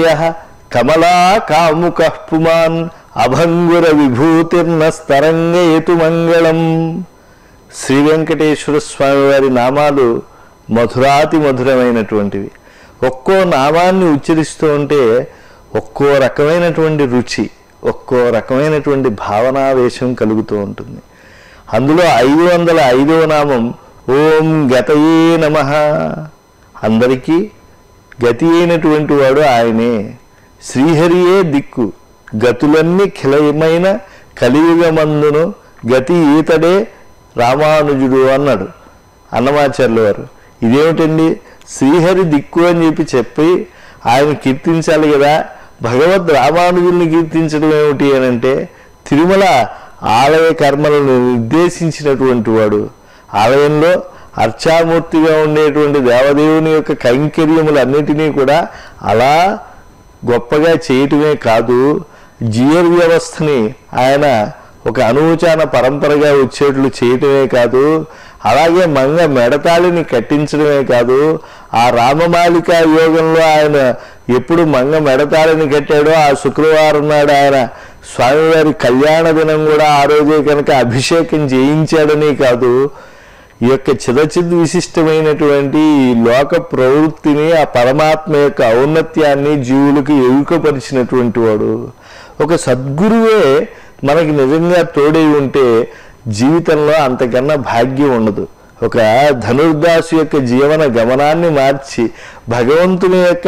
కమలా కాముక పుమాన్ అభంగుర విభూతిర్న స్తరంగయతు మంగళం శ్రీ వెంకటేశ్వర స్వామి వారి నామాలు మధురాతి మధురమైనటువంటివి ఒక్కో నామాన్ని ఉచ్చరిస్తూ ఉంటే ఒక్కో రకమైనటువంటి రుచి ఒక్కో రకమైనటువంటి భావనావేశం కలుగుతూ ఉంటుంది అందులో ఐదు వందల ఐదవ నామం ఓం గతయే నమ అందరికీ గతి అయినటువంటి వాడు ఆయనే శ్రీహరియే దిక్కు గతులన్నీ ఖిలయమైన కలియుగమందును గతి ఈతడే రామానుజుడు అన్నాడు అన్నమాచార్యుల వారు ఇదేమిటండి శ్రీహరి దిక్కు అని చెప్పి చెప్పి ఆయన కీర్తించాలి కదా భగవద్ రామానుజుల్ని కీర్తించడం ఏమిటి అని అంటే తిరుమల ఆలయ కర్మలను నిర్దేశించినటువంటి వాడు ఆలయంలో అర్చామూర్తిగా ఉండేటువంటి దేవదేవుని యొక్క కైంకర్యములన్నిటినీ కూడా అలా గొప్పగా చేయటమే కాదు జీవర్ వ్యవస్థని ఆయన ఒక అనూచాన పరంపరగా వచ్చేట్లు చేయటమే కాదు అలాగే మంగ మెడతాళిని కట్టించడమే కాదు ఆ రామమాలిక యోగంలో ఆయన ఎప్పుడు మంగ మెడతాళిని కట్టాడో ఆ శుక్రవారం నాడు ఆయన స్వామివారి కళ్యాణ దినం కూడా ఆ రోజే కనుక అభిషేకం చేయించాడని కాదు ఈ యొక్క చిదచిద్ విశిష్టమైనటువంటి ఈ లోక ప్రవృత్తిని ఆ పరమాత్మ యొక్క ఔన్నత్యాన్ని జీవులకు ఎరుకపరిచినటువంటి వాడు ఒక సద్గురువే మనకి నిజంగా తోడై ఉంటే జీవితంలో అంతకన్నా భాగ్యం ఉండదు ఒక ధనుర్దాసు యొక్క జీవన గమనాన్ని మార్చి భగవంతుని యొక్క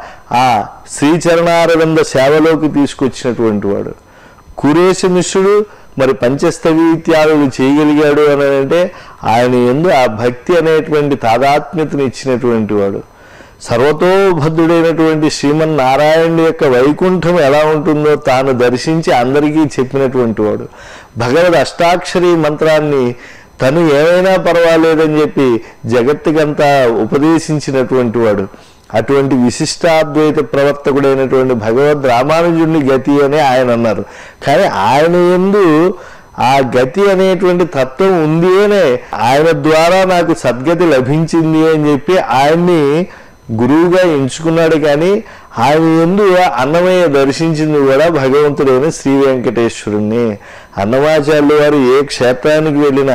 ఆ శ్రీచరణారవింద సేవలోకి తీసుకొచ్చినటువంటి వాడు కురేశ మిశ్రుడు మరి పంచస్తవీత్యాలు చేయగలిగాడు అని అంటే ఆయన ఎందు ఆ భక్తి అనేటువంటి తాదాత్మ్యతను ఇచ్చినటువంటి వాడు సర్వతోభద్రుడైనటువంటి శ్రీమన్నారాయణుడి యొక్క వైకుంఠం ఎలా ఉంటుందో తాను దర్శించి అందరికీ చెప్పినటువంటి వాడు భగవద్ అష్టాక్షరి మంత్రాన్ని తను ఏమైనా పర్వాలేదని చెప్పి జగత్తుకంతా ఉపదేశించినటువంటి వాడు అటువంటి విశిష్టాద్వైత ప్రవర్తకుడైనటువంటి భగవద్ రామానుజుడిని గతి అని ఆయన అన్నారు కానీ ఆయన ఎందు ఆ గతి అనేటువంటి తత్వం ఉంది అనే ఆయన ద్వారా నాకు సద్గతి లభించింది అని చెప్పి ఆయన్ని గురువుగా ఎంచుకున్నాడు కానీ ఆయన ఎందు అన్నమయ్య దర్శించింది కూడా భగవంతుడైన శ్రీ వెంకటేశ్వరుణ్ణి అన్నమాచార్యులు వారు ఏ క్షేత్రానికి వెళ్ళినా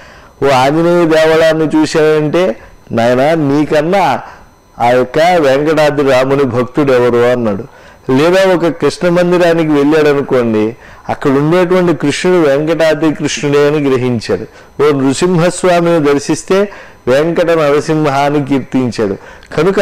ఓ ఆంజనేయ దేవాలయాన్ని చూశాడంటే నాయన నీకన్నా ఆ యొక్క వెంకటాద్రి రాముని భక్తుడు ఎవరు అన్నాడు లేదా ఒక కృష్ణ మందిరానికి వెళ్ళాడు అనుకోండి అక్కడ ఉండేటువంటి కృష్ణుడు వెంకటాద్రి కృష్ణుడే అని గ్రహించాడు ఓ నృసింహస్వామిని దర్శిస్తే వెంకట నరసింహ అని కీర్తించాడు కనుక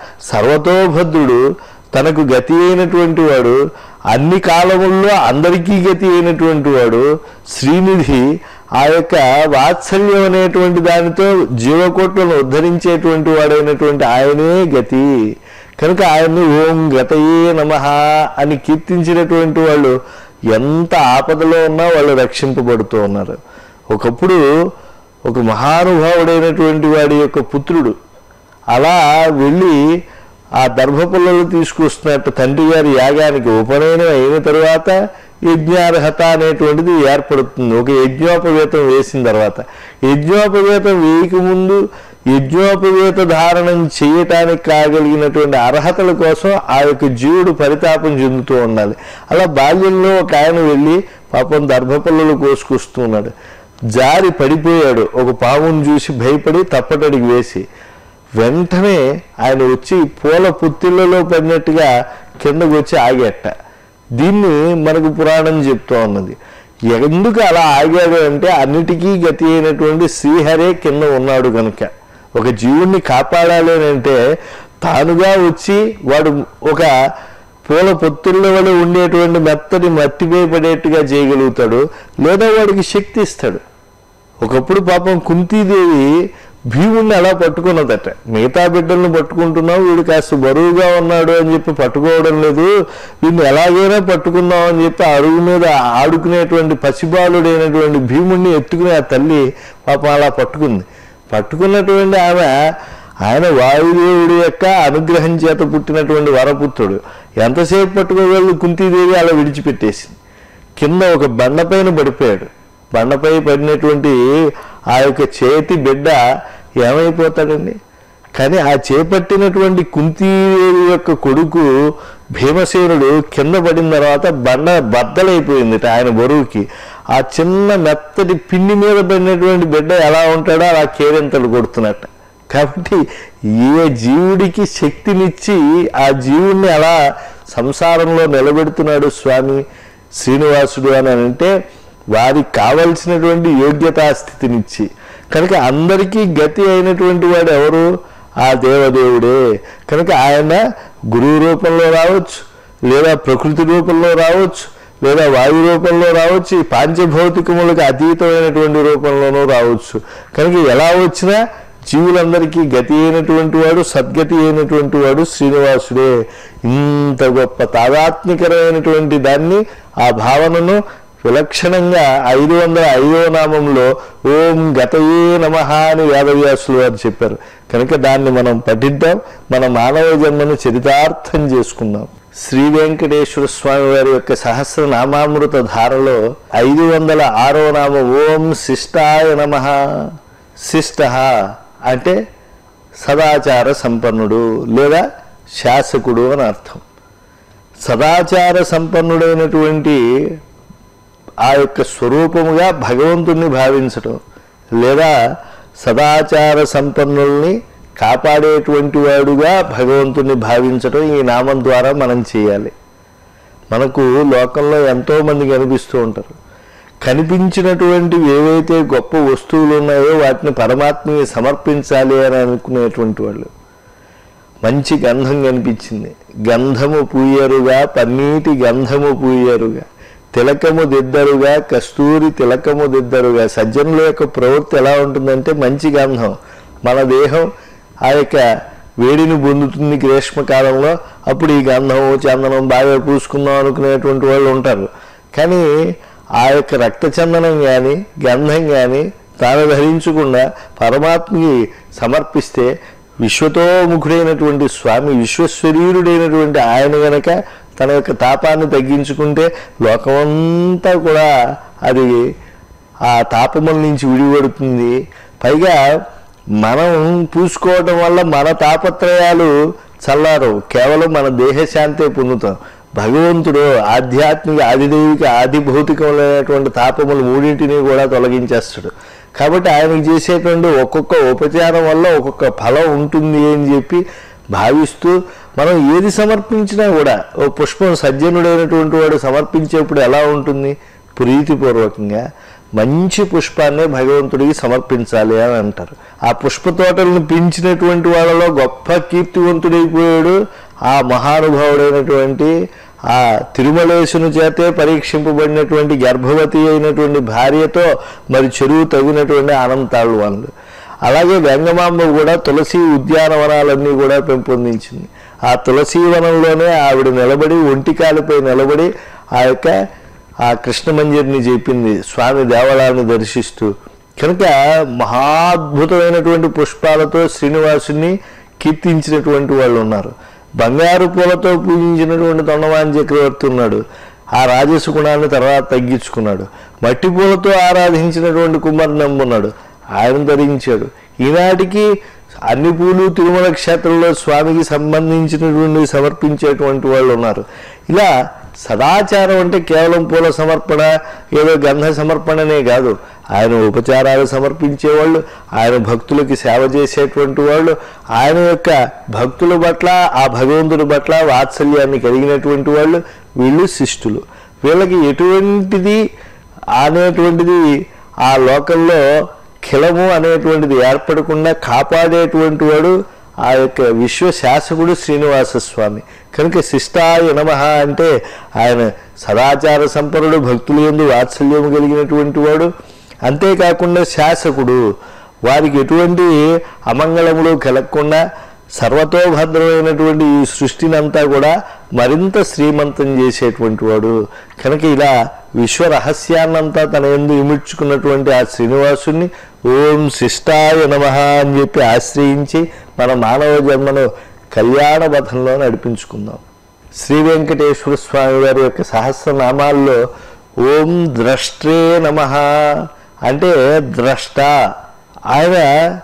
సర్వతోభద్రుడు తనకు గతి అయినటువంటి వాడు అన్ని కాలముల్లో అందరికీ గతి అయినటువంటి వాడు శ్రీనిధి ఆ యొక్క వాత్సల్యం అనేటువంటి దానితో జీవకోట్లను ఉద్ధరించేటువంటి వాడైనటువంటి ఆయనే గతి కనుక ఆయన్ని ఓం గతయే నమ అని కీర్తించినటువంటి వాళ్ళు ఎంత ఆపదలో ఉన్నా వాళ్ళు రక్షింపబడుతూ ఉన్నారు ఒకప్పుడు ఒక మహానుభావుడైనటువంటి వాడి యొక్క పుత్రుడు అలా వెళ్ళి ఆ దర్భపుల్లలు తీసుకొస్తున్నట్టు తండ్రి గారి యాగానికి ఉపనయనం అయిన తరువాత యజ్ఞార్హత అనేటువంటిది ఏర్పడుతుంది ఒక యజ్ఞోపవేతం వేసిన తర్వాత యజ్ఞోపవేతం వేయకముందు యజ్ఞోపవేత ధారణం చేయటానికి కాగలిగినటువంటి అర్హతల కోసం ఆ యొక్క జీవుడు పరితాపం చెందుతూ ఉండాలి అలా బాల్యంలో ఒక ఆయన వెళ్ళి పాపం దర్భపల్లలు కోసుకొస్తూ ఉన్నాడు జారి పడిపోయాడు ఒక పామును చూసి భయపడి తప్పటడికి వేసి వెంటనే ఆయన వచ్చి పూల పుత్తిళ్లలో పడినట్టుగా కిందకు వచ్చి ఆగేట దీన్ని మనకు పురాణం చెప్తూ ఉన్నది ఎందుకు అలా ఆగాడు అంటే అన్నిటికీ గతి అయినటువంటి శ్రీహరే కింద ఉన్నాడు కనుక ఒక జీవుణ్ణి కాపాడాలి అని అంటే తానుగా వచ్చి వాడు ఒక పూల పొత్తుల వల్ల ఉండేటువంటి మెత్తని మట్టిపై పడేట్టుగా చేయగలుగుతాడు లేదా వాడికి శక్తి ఇస్తాడు ఒకప్పుడు పాపం కుంతీదేవి భీముణ్ణి అలా పట్టుకున్నదట మిగతా బిడ్డలను పట్టుకుంటున్నావు వీడు కాస్త బరువుగా ఉన్నాడు అని చెప్పి పట్టుకోవడం లేదు వీడిని ఎలాగైనా పట్టుకుందాం అని చెప్పి ఆ అరుగు మీద ఆడుకునేటువంటి పసిబాలుడైనటువంటి భీముణ్ణి ఎత్తుకుని ఆ తల్లి పాపం అలా పట్టుకుంది పట్టుకున్నటువంటి ఆమె ఆయన వాయుదేవుడి యొక్క అనుగ్రహం చేత పుట్టినటువంటి వరపుత్రుడు ఎంతసేపు పట్టుకోగలదు కుంతీదేవి అలా విడిచిపెట్టేసింది కింద ఒక బండపైన పడిపోయాడు బండపై పడినటువంటి ఆ యొక్క చేతి బిడ్డ ఏమైపోతాడండి కానీ ఆ చేపట్టినటువంటి కుంతీదేవి యొక్క కొడుకు భీమసేనుడు కింద పడిన తర్వాత బండ బద్దలైపోయింది ఆయన బరువుకి ఆ చిన్న మెత్తటి పిండి మీద పడినటువంటి బిడ్డ ఎలా ఉంటాడో అలా కేరింతలు కొడుతున్నట్ట కాబట్టి ఏ జీవుడికి శక్తినిచ్చి ఆ జీవుణ్ణి అలా సంసారంలో నిలబెడుతున్నాడు స్వామి శ్రీనివాసుడు అని అంటే వారికి కావలసినటువంటి యోగ్యతా స్థితినిచ్చి కనుక అందరికీ గతి అయినటువంటి వాడు ఎవరు ఆ దేవదేవుడే కనుక ఆయన గురువు రూపంలో రావచ్చు లేదా ప్రకృతి రూపంలో రావచ్చు లేదా వాయు రూపంలో రావచ్చు ఈ పాంచభౌతికములకు అతీతమైనటువంటి రూపంలోనూ రావచ్చు కనుక ఎలా వచ్చినా జీవులందరికీ గతి అయినటువంటి వాడు సద్గతి అయినటువంటి వాడు శ్రీనివాసుడే ఇంత గొప్ప తాదాత్మికమైనటువంటి దాన్ని ఆ భావనను విలక్షణంగా ఐదు వందల ఐదవ నామంలో ఓం గతయే నమ అని వేదవ్యాసులు వారు చెప్పారు కనుక దాన్ని మనం పఠిద్దాం మన మానవ జన్మను చరితార్థం చేసుకుందాం శ్రీ వెంకటేశ్వర స్వామి వారి యొక్క సహస్రనామామృత ధారలో ఐదు వందల ఆరో నామం ఓం శిష్టాయ నమ శిష్ట అంటే సదాచార సంపన్నుడు లేదా శాసకుడు అని అర్థం సదాచార సంపన్నుడైనటువంటి ఆ యొక్క స్వరూపముగా భగవంతుణ్ణి భావించటం లేదా సదాచార సంపన్నుల్ని కాపాడేటువంటి వాడుగా భగవంతుణ్ణి భావించటం ఈ నామం ద్వారా మనం చేయాలి మనకు లోకంలో ఎంతోమంది కనిపిస్తూ ఉంటారు కనిపించినటువంటివి ఏవైతే గొప్ప వస్తువులు ఉన్నాయో వాటిని పరమాత్మకి సమర్పించాలి అని అనుకునేటువంటి వాళ్ళు మంచి గంధం కనిపించింది గంధము పూయరుగా పన్నీటి గంధము పూయరుగా తిలకము దిద్దరుగా కస్తూరి తిలకము దిద్దరుగా సజ్జనుల యొక్క ప్రవృత్తి ఎలా ఉంటుందంటే మంచి గంధం మన దేహం ఆ యొక్క వేడిని పొందుతుంది గ్రీష్మకాలంలో అప్పుడు ఈ గంధము చందనం బాగా పూసుకుందాం అనుకునేటువంటి వాళ్ళు ఉంటారు కానీ ఆ యొక్క రక్త చందనం కానీ గంధం కానీ తాను ధరించకుండా పరమాత్మకి సమర్పిస్తే విశ్వతోముఖుడైనటువంటి స్వామి విశ్వశరీరుడైనటువంటి ఆయన గనక తన యొక్క తాపాన్ని తగ్గించుకుంటే లోకమంతా కూడా అది ఆ తాపముల నుంచి విడిపడుతుంది పైగా మనం పూసుకోవడం వల్ల మన తాపత్రయాలు చల్లారు కేవలం మన దేహశాంతే పొందుతాం భగవంతుడు ఆధ్యాత్మిక ఆదిదైవిక ఆది భౌతికములైనటువంటి తాపములు మూడింటిని కూడా తొలగించేస్తాడు కాబట్టి ఆయనకి చేసేటువంటి ఒక్కొక్క ఉపచారం వల్ల ఒక్కొక్క ఫలం ఉంటుంది అని చెప్పి భావిస్తూ మనం ఏది సమర్పించినా కూడా ఓ పుష్పం సజ్జనుడైనటువంటి వాడు సమర్పించేప్పుడు ఎలా ఉంటుంది ప్రీతిపూర్వకంగా మంచి పుష్పాన్నే భగవంతుడికి సమర్పించాలి అని అంటారు ఆ పుష్ప తోటలను పెంచినటువంటి వాళ్ళలో గొప్ప కీర్తివంతుడైపోయాడు ఆ మహానుభావుడైనటువంటి ఆ తిరుమలేశుని చేతే పరీక్షింపబడినటువంటి గర్భవతి అయినటువంటి భార్యతో మరి చెరువు తగినటువంటి అనంతాళ్ళు వాళ్ళు అలాగే వెంగమాంబ కూడా తులసి ఉద్యానవనాలన్నీ కూడా పెంపొందించింది ఆ తులసి వనంలోనే ఆవిడ నిలబడి ఒంటికాలపై నిలబడి ఆ యొక్క ఆ కృష్ణమంజరిని చెప్పింది స్వామి దేవాలయాన్ని దర్శిస్తూ కనుక మహాద్భుతమైనటువంటి పుష్పాలతో శ్రీనివాసుని కీర్తించినటువంటి వాళ్ళు ఉన్నారు బంగారు పూలతో పూజించినటువంటి తొండవాన్ చక్రవర్తి ఉన్నాడు ఆ రాజస గుణాన్ని తర్వాత తగ్గించుకున్నాడు మట్టి పూలతో ఆరాధించినటువంటి కుమార్ నమ్మున్నాడు ఆయన ధరించాడు ఈనాటికి అన్ని పూలు తిరుమల క్షేత్రంలో స్వామికి సంబంధించినటువంటి సమర్పించేటువంటి వాళ్ళు ఉన్నారు ఇలా సదాచారం అంటే కేవలం పూల సమర్పణ ఏదో గంధ సమర్పణనే కాదు ఆయన ఉపచారాలు సమర్పించేవాళ్ళు ఆయన భక్తులకి సేవ చేసేటువంటి వాళ్ళు ఆయన యొక్క భక్తుల పట్ల ఆ భగవంతుడి పట్ల వాత్సల్యాన్ని కలిగినటువంటి వాళ్ళు వీళ్ళు శిష్టులు వీళ్ళకి ఎటువంటిది అనేటువంటిది ఆ లోకంలో ఖిలము అనేటువంటిది ఏర్పడకుండా కాపాడేటువంటి వాడు ఆ యొక్క విశ్వ శాసకుడు శ్రీనివాస స్వామి కనుక శిష్టాయ నమ అంటే ఆయన సదాచార సంపన్నుడు భక్తులు ఎందు వాత్సల్యం కలిగినటువంటి వాడు అంతేకాకుండా శాసకుడు వారికి ఎటువంటి అమంగళములు కలగకుండా సర్వతోభద్రమైనటువంటి ఈ సృష్టిని అంతా కూడా మరింత శ్రీమంతం చేసేటువంటి వాడు కనుక ఇలా విశ్వ రహస్యాన్నంతా తన ఎందు ఇమిడ్చుకున్నటువంటి ఆ శ్రీనివాసుని ఓం శిష్టాయ నమ అని చెప్పి ఆశ్రయించి మన మానవ జన్మను కళ్యాణ పథంలో నడిపించుకుందాం శ్రీ వెంకటేశ్వర స్వామి వారి యొక్క సహస్రనామాల్లో ఓం ద్రష్ట్రే నమ అంటే ద్రష్ట ఆయన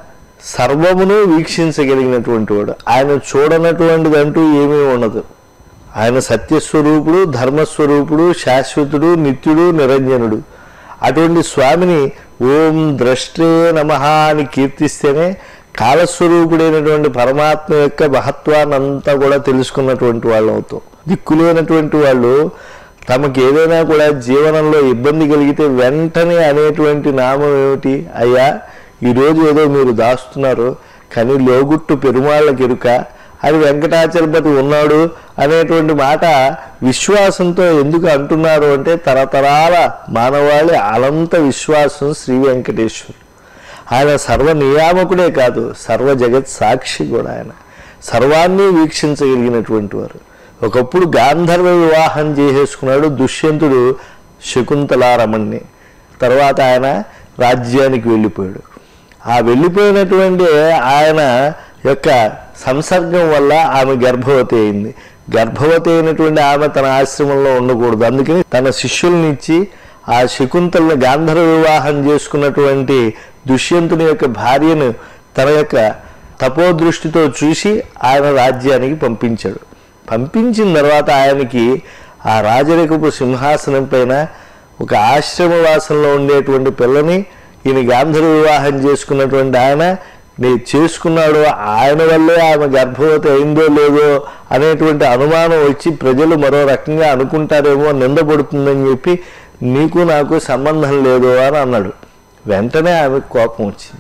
సర్వమును వీక్షించగలిగినటువంటి వాడు ఆయన చూడనటువంటిది అంటూ ఏమీ ఉండదు ఆయన సత్యస్వరూపుడు ధర్మస్వరూపుడు శాశ్వతుడు నిత్యుడు నిరంజనుడు అటువంటి స్వామిని ఓం ద్రష్ట్రే నమ అని కీర్తిస్తేనే కాలస్వరూపుడైనటువంటి పరమాత్మ యొక్క మహత్వాన్ని అంతా కూడా తెలుసుకున్నటువంటి వాళ్ళు అవుతాం దిక్కులేనటువంటి వాళ్ళు తమకు ఏదైనా కూడా జీవనంలో ఇబ్బంది కలిగితే వెంటనే అనేటువంటి నామం ఏమిటి అయ్యా ఈరోజు ఏదో మీరు దాస్తున్నారు కానీ లోగుట్టు పెరుమాళ్ళకి ఎరుక అది వెంకటాచలపతి ఉన్నాడు అనేటువంటి మాట విశ్వాసంతో ఎందుకు అంటున్నారు అంటే తరతరాల మానవాళి అనంత విశ్వాసం శ్రీ వెంకటేశ్వరుడు ఆయన సర్వ నియామకుడే కాదు సర్వ జగత్ సాక్షి కూడా ఆయన సర్వాన్ని వీక్షించగలిగినటువంటి వారు ఒకప్పుడు గాంధర్వ వివాహం చేసేసుకున్నాడు దుష్యంతుడు శకుంతలారమణ్ణి తర్వాత ఆయన రాజ్యానికి వెళ్ళిపోయాడు ఆ వెళ్ళిపోయినటువంటి ఆయన యొక్క సంసర్గం వల్ల ఆమె గర్భవతి అయింది గర్భవతి అయినటువంటి ఆమె తన ఆశ్రమంలో ఉండకూడదు అందుకని తన శిష్యుల్ని ఇచ్చి ఆ శకుంతలను గాంధర్వ వివాహం చేసుకున్నటువంటి దుష్యంతుని యొక్క భార్యను తన యొక్క తపోదృష్టితో చూసి ఆయన రాజ్యానికి పంపించాడు పంపించిన తర్వాత ఆయనకి ఆ రాజరికపు సింహాసనం పైన ఒక ఆశ్రమవాసంలో ఉండేటువంటి పిల్లని ఈయన గాంధర్వ వివాహం చేసుకున్నటువంటి ఆయన నేను చేసుకున్నాడు ఆయన వల్లే ఆమె గర్భవతి అయిందో లేదో అనేటువంటి అనుమానం వచ్చి ప్రజలు మరో రకంగా అనుకుంటారేమో నిందపడుతుందని చెప్పి నీకు నాకు సంబంధం లేదు అని అన్నాడు వెంటనే ఆమెకు కోపం వచ్చింది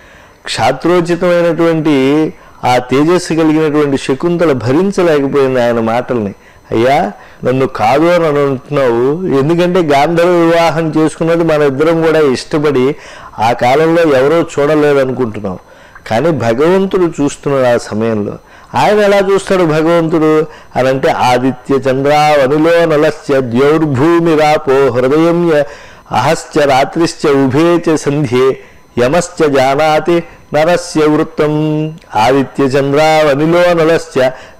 క్షాత్రోచితమైనటువంటి ఆ తేజస్సు కలిగినటువంటి శకుంతల భరించలేకపోయింది ఆయన మాటల్ని అయ్యా నన్ను కాదు అని అంటున్నావు ఎందుకంటే గాంధర్వ వివాహం చేసుకున్నది మన ఇద్దరం కూడా ఇష్టపడి ఆ కాలంలో ఎవరో చూడలేదనుకుంటున్నావు కానీ భగవంతుడు చూస్తున్నాడు ఆ సమయంలో ఆయన ఎలా చూస్తాడు భగవంతుడు అని అంటే ఆదిత్య చంద్రావనిలో నలస్య ద్యౌర్భూమి రాపో హృదయం య- అహశ్చ రాత్రిశ్చ ఉభే చ సంధ్యే యమశ్చ జానాతి నరస్య వృత్తం ఆదిత్య చంద్రావనిలో నలశ్చ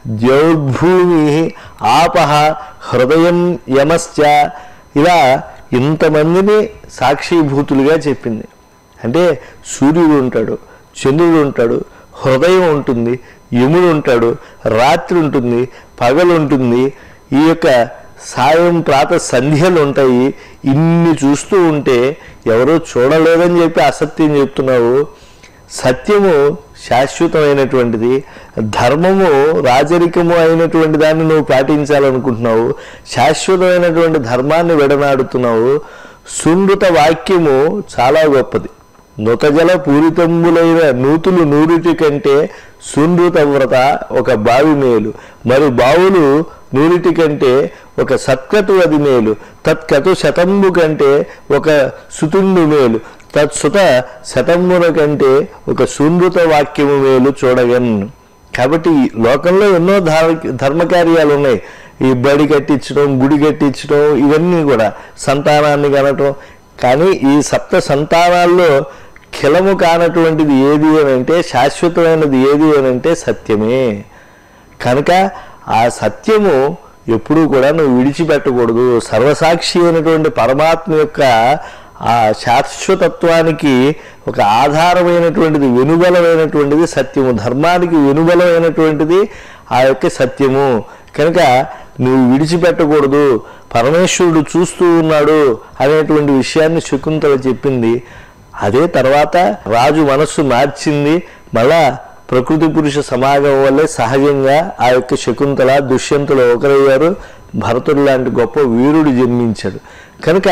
ద్యౌర్భూమి ఆపహ హృదయం యమశ్చ ఇలా ఇంతమందిని సాక్షిభూతులుగా చెప్పింది అంటే సూర్యుడు ఉంటాడు చంద్రుడు ఉంటాడు హృదయం ఉంటుంది యముడు ఉంటాడు రాత్రి ఉంటుంది పగలు ఉంటుంది ఈ యొక్క సాయం ప్రాత సంధ్యలు ఉంటాయి ఇన్ని చూస్తూ ఉంటే ఎవరో చూడలేదని చెప్పి అసత్యం చెప్తున్నావు సత్యము శాశ్వతమైనటువంటిది ధర్మము రాజరికము అయినటువంటి దాన్ని నువ్వు పాటించాలనుకుంటున్నావు శాశ్వతమైనటువంటి ధర్మాన్ని విడనాడుతున్నావు సునృత వాక్యము చాలా గొప్పది నుతజల పూరితంబులైన నూతులు నూరుటి కంటే సునృత వ్రత ఒక బావి మేలు మరి బావులు నూరిటి కంటే ఒక సత్కటు అది మేలు తత్కటు శతంబు కంటే ఒక సుతుండు మేలు తత్సుత శతంబున కంటే ఒక సునృత వాక్యము మేలు చూడగన్ కాబట్టి ఈ లోకంలో ఎన్నో ధార- ధర్మకార్యాలు ఉన్నాయి ఈ బడి కట్టించడం గుడి కట్టించడం ఇవన్నీ కూడా సంతానాన్ని కనటం కానీ ఈ సప్త సంతానాల్లో ఖిలము కానటువంటిది ఏది అని అంటే శాశ్వతమైనది ఏది అని అంటే సత్యమే కనుక ఆ సత్యము ఎప్పుడూ కూడా నువ్వు విడిచిపెట్టకూడదు సర్వసాక్షి అయినటువంటి పరమాత్మ యొక్క ఆ శాశ్వతత్వానికి ఒక ఆధారమైనటువంటిది వెనుబలమైనటువంటిది సత్యము ధర్మానికి వెనుబలమైనటువంటిది ఆ యొక్క సత్యము కనుక నువ్వు విడిచిపెట్టకూడదు పరమేశ్వరుడు చూస్తూ ఉన్నాడు అనేటువంటి విషయాన్ని శకుంతల చెప్పింది అదే తర్వాత రాజు మనస్సు మార్చింది మళ్ళా ప్రకృతి పురుష సమాగమం వల్లే సహజంగా ఆ యొక్క శకుంతల దుష్యంతులు ఒకరయ్యారు భరతుడు లాంటి గొప్ప వీరుడు జన్మించాడు కనుక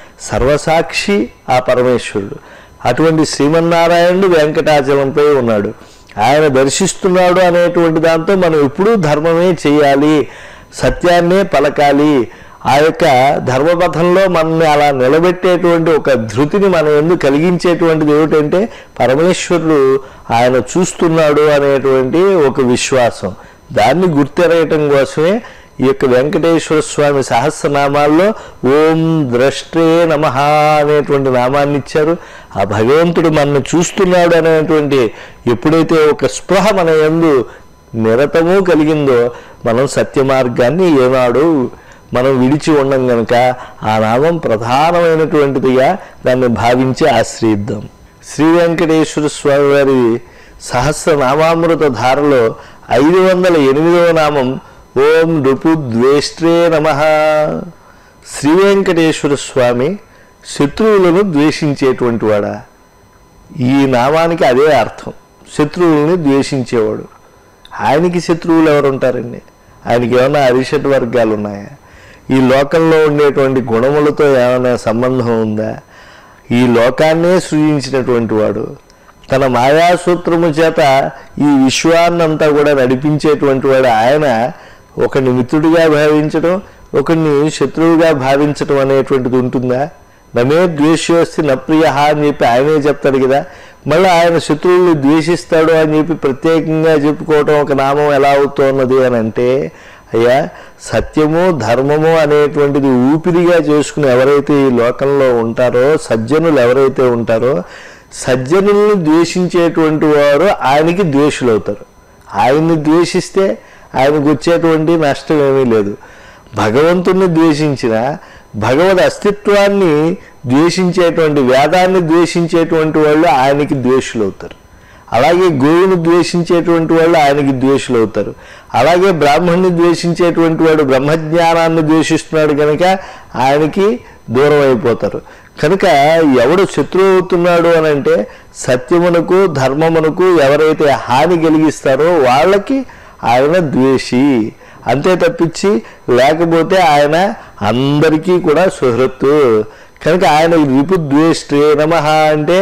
సర్వసాక్షి ఆ పరమేశ్వరుడు అటువంటి శ్రీమన్నారాయణుడు వెంకటాచలంపై ఉన్నాడు ఆయన దర్శిస్తున్నాడు అనేటువంటి దాంతో మనం ఎప్పుడూ ధర్మమే చేయాలి సత్యాన్నే పలకాలి ఆ యొక్క ధర్మపథంలో మనల్ని అలా నిలబెట్టేటువంటి ఒక ధృతిని మన ఎందుకు కలిగించేటువంటిది ఏమిటంటే పరమేశ్వరుడు ఆయన చూస్తున్నాడు అనేటువంటి ఒక విశ్వాసం దాన్ని గుర్తెరగటం కోసమే ఈ యొక్క వెంకటేశ్వర స్వామి సహస్రనామాల్లో ఓం ద్రష్ట్రే నమ అనేటువంటి నామాన్ని ఇచ్చారు ఆ భగవంతుడు మనల్ని చూస్తున్నాడు అనేటువంటి ఎప్పుడైతే ఒక స్పృహ మన యందు నిరతము కలిగిందో మనం సత్య మార్గాన్ని ఏనాడు మనం విడిచి ఉండం గనక ఆ నామం ప్రధానమైనటువంటిదిగా దాన్ని భావించి ఆశ్రయిద్దాం శ్రీ వెంకటేశ్వర స్వామి వారి సహస్రనామామృత ధారలో ఐదు వందల ఎనిమిదవ నామం ఓం నృపుద్వేష్ట్రే నమ శ్రీ వెంకటేశ్వర స్వామి శత్రువులను ద్వేషించేటువంటి వాడా ఈ నామానికి అదే అర్థం శత్రువుల్ని ద్వేషించేవాడు ఆయనకి శత్రువులు ఎవరు ఉంటారండి ఆయనకి ఏమైనా అరిషట్ వర్గాలు ఉన్నాయా ఈ లోకంలో ఉండేటువంటి గుణములతో ఏమైనా సంబంధం ఉందా ఈ లోకాన్నే సృజించినటువంటి వాడు తన మాయాసూత్రము చేత ఈ విశ్వాన్నంతా కూడా నడిపించేటువంటి వాడు ఆయన ఒకరిని మిత్రుడిగా భావించడం ఒకరిని శత్రువుగా భావించడం అనేటువంటిది ఉంటుందా నమే ద్వేషోస్తి నప్రియ అని చెప్పి ఆయనే చెప్తాడు కదా మళ్ళీ ఆయన శత్రువుల్ని ద్వేషిస్తాడు అని చెప్పి ప్రత్యేకంగా చెప్పుకోవటం ఒక నామం ఎలా అవుతున్నది అని అంటే అయ్యా సత్యము ధర్మము అనేటువంటిది ఊపిరిగా చేసుకుని ఎవరైతే ఈ లోకంలో ఉంటారో సజ్జనులు ఎవరైతే ఉంటారో సజ్జనుల్ని ద్వేషించేటువంటి వారు ఆయనకి ద్వేషులు అవుతారు ఆయన్ని ద్వేషిస్తే ఆయనకు వచ్చేటువంటి నష్టం ఏమీ లేదు భగవంతుణ్ణి ద్వేషించిన భగవద్ అస్తిత్వాన్ని ద్వేషించేటువంటి వేదాన్ని ద్వేషించేటువంటి వాళ్ళు ఆయనకి ద్వేషులు అవుతారు అలాగే గోవుని ద్వేషించేటువంటి వాళ్ళు ఆయనకి ద్వేషులు అవుతారు అలాగే బ్రాహ్మణ్ణి ద్వేషించేటువంటి వాడు బ్రహ్మజ్ఞానాన్ని ద్వేషిస్తున్నాడు కనుక ఆయనకి దూరం అయిపోతారు కనుక ఎవడు శత్రువు అవుతున్నాడు అని అంటే సత్యమునకు ధర్మమునకు ఎవరైతే హాని కలిగిస్తారో వాళ్ళకి ఆయన ద్వేషి అంతే తప్పించి లేకపోతే ఆయన అందరికీ కూడా సుహృత్తు కనుక ఆయన రిపు ద్వేష్టే నమ అంటే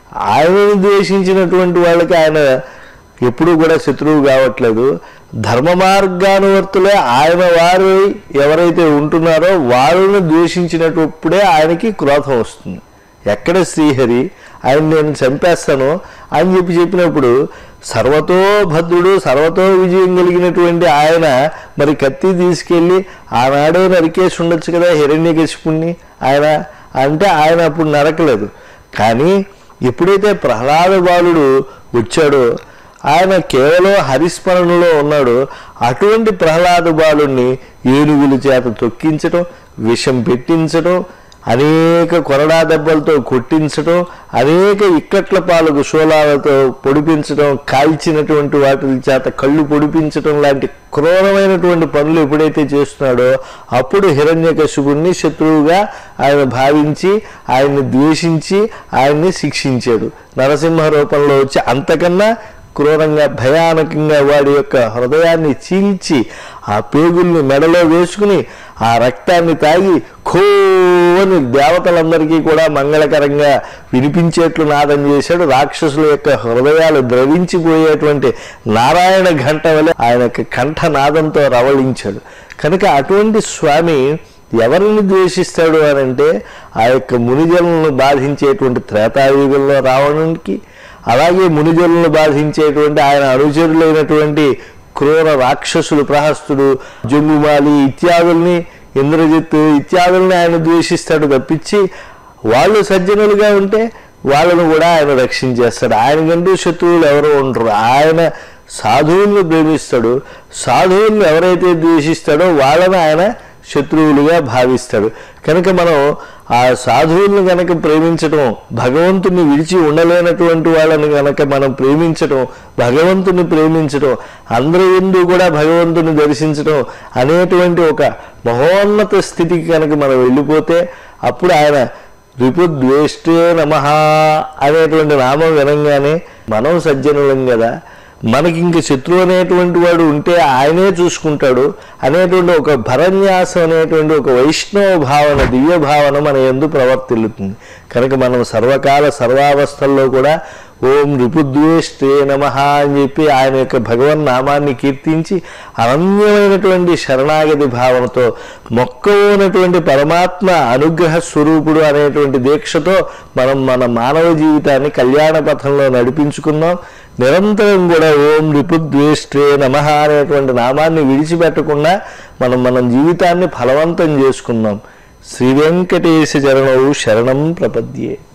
ఆయనను ద్వేషించినటువంటి వాళ్ళకి ఆయన ఎప్పుడూ కూడా శత్రువు కావట్లేదు ధర్మ మార్గానువర్తులే ఆయన వారు ఎవరైతే ఉంటున్నారో వాళ్ళని ద్వేషించినప్పుడే ఆయనకి క్రోధం వస్తుంది ఎక్కడ శ్రీహరి ఆయన నేను చంపేస్తాను అని చెప్పి చెప్పినప్పుడు సర్వతో భద్రుడు సర్వతో విజయం కలిగినటువంటి ఆయన మరి కత్తి తీసుకెళ్ళి ఆనాడే నరికేసి ఉండొచ్చు కదా హిరణ్యకశిపుణ్ణి ఆయన అంటే ఆయన అప్పుడు నరకలేదు కానీ ఎప్పుడైతే ప్రహ్లాద బాలుడు వచ్చాడో ఆయన కేవలం హరిస్మరణలో ఉన్నాడు అటువంటి ప్రహ్లాద బాలుణ్ణి ఏనుగుల చేత తొక్కించడం విషం పెట్టించడం అనేక కొరడా దెబ్బలతో కొట్టించడం అనేక ఇక్కట్ల పాలకు శూలాలతో పొడిపించడం కాల్చినటువంటి వాటి చేత కళ్ళు పొడిపించడం లాంటి క్రూరమైనటువంటి పనులు ఎప్పుడైతే చేస్తున్నాడో అప్పుడు హిరణ్యకశిపుణ్ణి శత్రువుగా ఆయన భావించి ఆయన్ని ద్వేషించి ఆయన్ని శిక్షించాడు నరసింహ రూపంలో వచ్చి అంతకన్నా క్రూరంగా భయానకంగా వాడి యొక్క హృదయాన్ని చీల్చి ఆ పేగుల్ని మెడలో వేసుకుని ఆ రక్తాన్ని తాగి ఖో అని దేవతలందరికీ కూడా మంగళకరంగా వినిపించేట్లు నాదం చేశాడు రాక్షసుల యొక్క హృదయాలు ద్రవించిపోయేటువంటి నారాయణ ఘంట వలె ఆయన యొక్క కంఠనాదంతో రవళించాడు కనుక అటువంటి స్వామి ఎవరిని ద్వేషిస్తాడు అని అంటే ఆ యొక్క మునిజనులను బాధించేటువంటి త్రేతాయుగంలో రావణునికి అలాగే మునిజనులను బాధించేటువంటి ఆయన అనుచరులైనటువంటి క్రూర రాక్షసులు ప్రహస్తుడు జంబుమాలి ఇత్యాదుల్ని ఇంద్రజిత్తు ఇత్యాదుల్ని ఆయన ద్వేషిస్తాడు తప్పించి వాళ్ళు సజ్జనులుగా ఉంటే వాళ్ళను కూడా ఆయన రక్షించేస్తాడు ఆయనకంటూ శత్రువులు ఎవరు ఉండరు ఆయన సాధువుల్ని ప్రేమిస్తాడు సాధువుల్ని ఎవరైతే ద్వేషిస్తాడో వాళ్ళని ఆయన శత్రువులుగా భావిస్తాడు కనుక మనం ఆ సాధువుల్ని కనుక ప్రేమించడం భగవంతుని విడిచి ఉండలేనటువంటి వాళ్ళని కనుక మనం ప్రేమించడం భగవంతుని ప్రేమించడం అందరి ఎందు కూడా భగవంతుని దర్శించడం అనేటువంటి ఒక మహోన్నత స్థితికి కనుక మనం వెళ్ళిపోతే అప్పుడు ఆయన రిపుద్వేష్టే నమ అనేటువంటి నామం వినంగానే మనం సజ్జనులం కదా మనకి ఇంక శత్రువు అనేటువంటి వాడు ఉంటే ఆయనే చూసుకుంటాడు అనేటువంటి ఒక భరన్యాసం అనేటువంటి ఒక వైష్ణవ భావన దివ్య భావన మన ఎందు ప్రవర్తిల్లుతుంది కనుక మనం సర్వకాల సర్వావస్థల్లో కూడా ఓం రిపుద్వేష్టే నమ అని చెప్పి ఆయన యొక్క భగవన్ నామాన్ని కీర్తించి అనన్యమైనటువంటి శరణాగతి భావనతో మొక్కవునటువంటి పరమాత్మ అనుగ్రహ స్వరూపుడు అనేటువంటి దీక్షతో మనం మన మానవ జీవితాన్ని కళ్యాణ పథంలో నడిపించుకున్నాం నిరంతరం కూడా ఓం రిపుద్వేష్ట్రే నమ అనేటువంటి నామాన్ని విడిచిపెట్టకుండా మనం మన జీవితాన్ని ఫలవంతం చేసుకుందాం శ్రీ వెంకటేశ చరణవు శరణం ప్రపద్యే